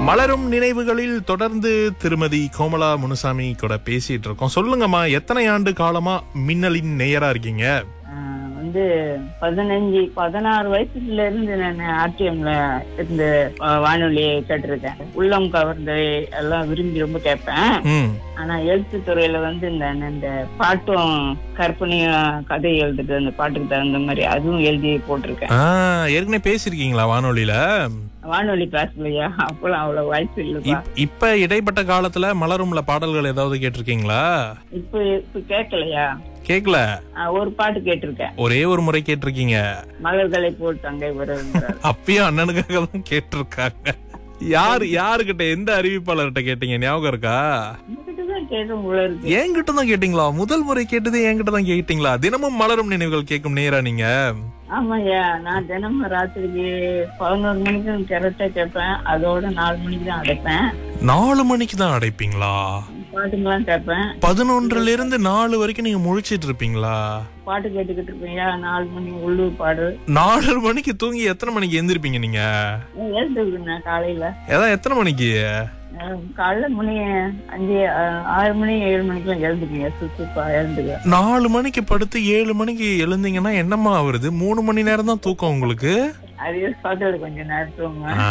மலரும் நினைவுகளில் தொடர்ந்து திருமதி கோமலா முனுசாமி கூட பேசிட்டு இருக்கோம் சொல்லுங்கம்மா எத்தனை ஆண்டு காலமா மின்னலின் நேயரா இருக்கீங்க ஆஹ் வந்து பதினஞ்சு பதினாறு வயசுல இருந்து நான் ஆர்டிஎம்ல இருந்து ஆஹ் வானொலியை கேட்டிருக்கேன் உள்ளம் கவர்ந்து எல்லாம் விரும்பி ரொம்ப கேட்பேன் ம் ஆனா எழுத்து துறையில வந்து இந்த இந்த பாட்டும் கற்பனையும் கதை எழுதுறது அந்த பாட்டுக்கு தகுந்த மாதிரி அதுவும் எழுதி போட்டிருக்கேன் ஆ, ஏற்கனவே பேசிருக்கீங்களா வானொலியில வானொலி பேசலையா அப்பெல்லாம் அவ்வளவு வாய்ப்பு இல்லப்பா இப்- இப்ப இடைப்பட்ட காலத்துல மலரும்ல பாடல்கள் ஏதாவது கேட்டிருக்கீங்களா இப்ப இப்ப கேட்கலையா கேக்கல ஆஹ் ஒரு பாட்டு கேட்டிருக்கேன் ஒரே ஒரு முறை கேட்டிருக்கீங்க மலர்களை போல் தங்கை வருகிறார் அப்பயும் அண்ணனுக்காக தான் கேட்டிருக்காங்க யாரு யாருகிட்ட எந்த அறிவிப்பாளர்கிட்ட கேட்டீங்க ஞாபகம் இருக்கா தான் கேட்கும் போல இருக்கு என்கிட்ட தான் கேட்டீங்களா முதல் முறை கேட்டது என்கிட்ட தான் கேட்டீங்களா தினமும் மலரும் நினைவுகள் கேட்கும் நேரா நீங்க ஆமாய்யா நான் தினமும் ராத்திரிக்கு பதினோரு மணிக்கு கரெக்டா கேட்பேன் அதோட நாலு மணிக்கு தான் அடைப்பேன் நாலு மணிக்கு தான் அடைப்பீங்களா பாட்டுங்கெல்லாம் கேட்பேன் பதினொன்றுல இருந்து நாலு வரைக்கும் நீங்க முழிச்சிட்டு இருப்பீங்களா பாட்டு கேட்டுக்கிட்டு இருப்பேன்யா நாலு மணி உள்ளூர் பாடு நாலு மணிக்கு தூங்கி எத்தனை மணிக்கு எந்திருப்பீங்க நீங்க எழுந்துருக்குண்ணா காலையில ஏதாவது எத்தனை மணிக்கு அஹ் காலைல மணி அஞ்சு அஹ் ஆறு மணி ஏழு மணிக்கெல்லாம் எழுந்துக்குங்க சுத்துப்பா எழுந்துக்க நாலு மணிக்கு படுத்து ஏழு மணிக்கு எழுந்தீங்கன்னா என்னம்மா வருது மூணு மணி நேரம் தான் தூக்கம் உங்களுக்கு அதையே பார்த்தோட கொஞ்சம் நேரத்துவங்க ஆ,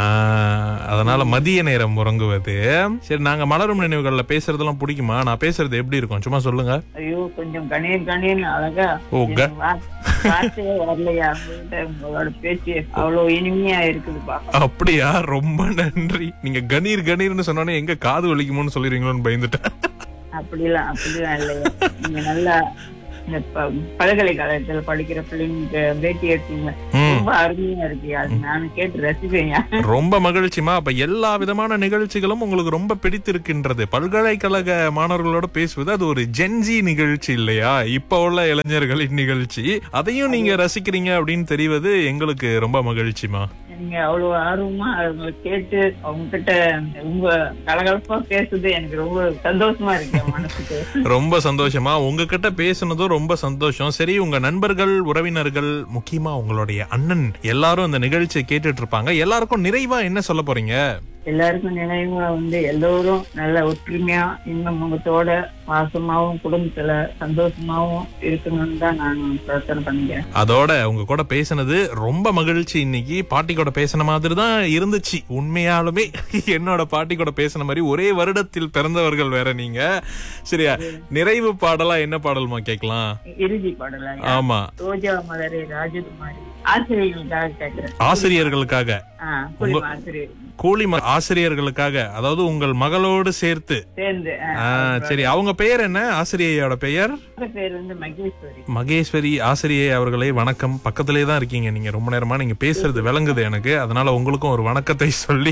அதனால மதிய நேரம் உறங்குவது சரி நாங்க மலரும் நினைவுகள்ல பேசுறதெல்லாம் பிடிக்குமா நான் பேசுறது எப்படி இருக்கும் சும்மா சொல்லுங்க ஐயோ கொஞ்சம் கணீர் கணீர்னு அழகா ஓ, க- எனக்கு வா- வார்த்தையே வரலையா உங்கள்ட்ட உங்களோட பேச்சு அவ்வளவு இனிமையா இருக்குதுப்பா அப்படியா ரொம்ப நன்றி நீங்க கணீர் கணீர்னு சொன்னோன்னே எங்க காது வலிக்குமோன்னு சொல்லிடுறீங்களோன்னு பயந்துட்டேன் அப்படிலாம் அப்படிலாம் இல்லையா நீங்க நல்லா இந்த ப- பல்கலைக்கழகத்துல படிக்கிற பிள்ளைங்களுக்கு பேட்டி எடுத்தீங்க ம். ரொம்ப அருமையா இருக்கு அது நானும் கேட்டு ரசிப்பேன் ரொம்ப மகிழ்ச்சிமா அப்ப எல்லா விதமான நிகழ்ச்சிகளும் உங்களுக்கு ரொம்ப பிடித்திருக்கின்றது பல்கலைக்கழக மாணவர்களோட பேசுவது அது ஒரு ஜென்ஜி நிகழ்ச்சி இல்லையா இப்ப உள்ள இளைஞர்களின் நிகழ்ச்சி அதையும் நீங்க ரசிக்கிறீங்க அப்படின்னு தெரிவது எங்களுக்கு ரொம்ப மகிழ்ச்சிமா நீங்க அவ்வளவு ஆர்வமா அவங்களை கேட்டு அவங்க கிட்ட ரொம்ப கலகலப்பா பேசுது எனக்கு ரொம்ப சந்தோஷமா இருக்கு என் மனசுக்கு ரொம்ப சந்தோஷமா உங்ககிட்ட பேசுனதும் ரொம்ப சந்தோஷம் சரி உங்க நண்பர்கள் உறவினர்கள் முக்கியமா உங்களுடைய அண்ணன் எல்லாரும் இந்த நிகழ்ச்சியை கேட்டுட்டு இருப்பாங்க எல்லாருக்கும் நிறைவா என்ன சொல்ல போறீங்க எல்லாருக்கும் நினைவா வந்து எல்லோரும் நல்ல ஒற்றுமையா இன்னும் முகத்தோட பாசமாவும் குடும்பத்துல சந்தோஷமாவும் இருக்கணும்னு தான் நான் பிரார்த்தனை பண்ணிக்கிறேன் அதோட உங்க கூட பேசினது ரொம்ப மகிழ்ச்சி இன்னைக்கு பாட்டி கூட பேசின மாதிரி தான் இருந்துச்சு உண்மையாலுமே என்னோட பாட்டி கூட பேசின மாதிரி ஒரே வருடத்தில் பிறந்தவர்கள் வேற நீங்க சரியா நிறைவு பாடலா என்ன பாடல்மா கேட்கலாம் இறுதி பாடலாம் ஆமா ரோஜா மலரே ராஜகுமாரி ஆசிரியர்களுக்காக கேட்கிறேன் ஆசிரியர்களுக்காக ஆ, புரியுமா, ஆசிரியர் கூலி ம- ஆசிரியர்களுக்காக அதாவது உங்கள் மகளோடு சேர்த்து சேர்ந்து ஆ, ஆ, சரி அவங்க பெயர் என்ன ஆசிரியையோட பெயர் அவங்க பேர் வந்து மகேஸ்வரி மகேஸ்வரி ஆசிரியை அவர்களே வணக்கம் பக்கத்திலே தான் இருக்கீங்க நீங்க ரொம்ப நேரமா நீங்க பேசுறது விளங்குது எனக்கு அதனால உங்களுக்கும் ஒரு வணக்கத்தை சொல்லி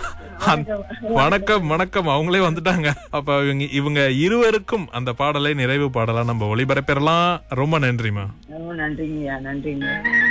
அந்த- வணக்கம் வணக்கம் அவங்களே வந்துட்டாங்க அப்ப இவங்க இவங்க இருவருக்கும் அந்த பாடலை நிறைவு பாடலா நம்ம ஒளிபரப்பிடலாம் ரொம்ப நன்றிமா ரொம்ப நன்றிங்கய்யா நன்றிங்க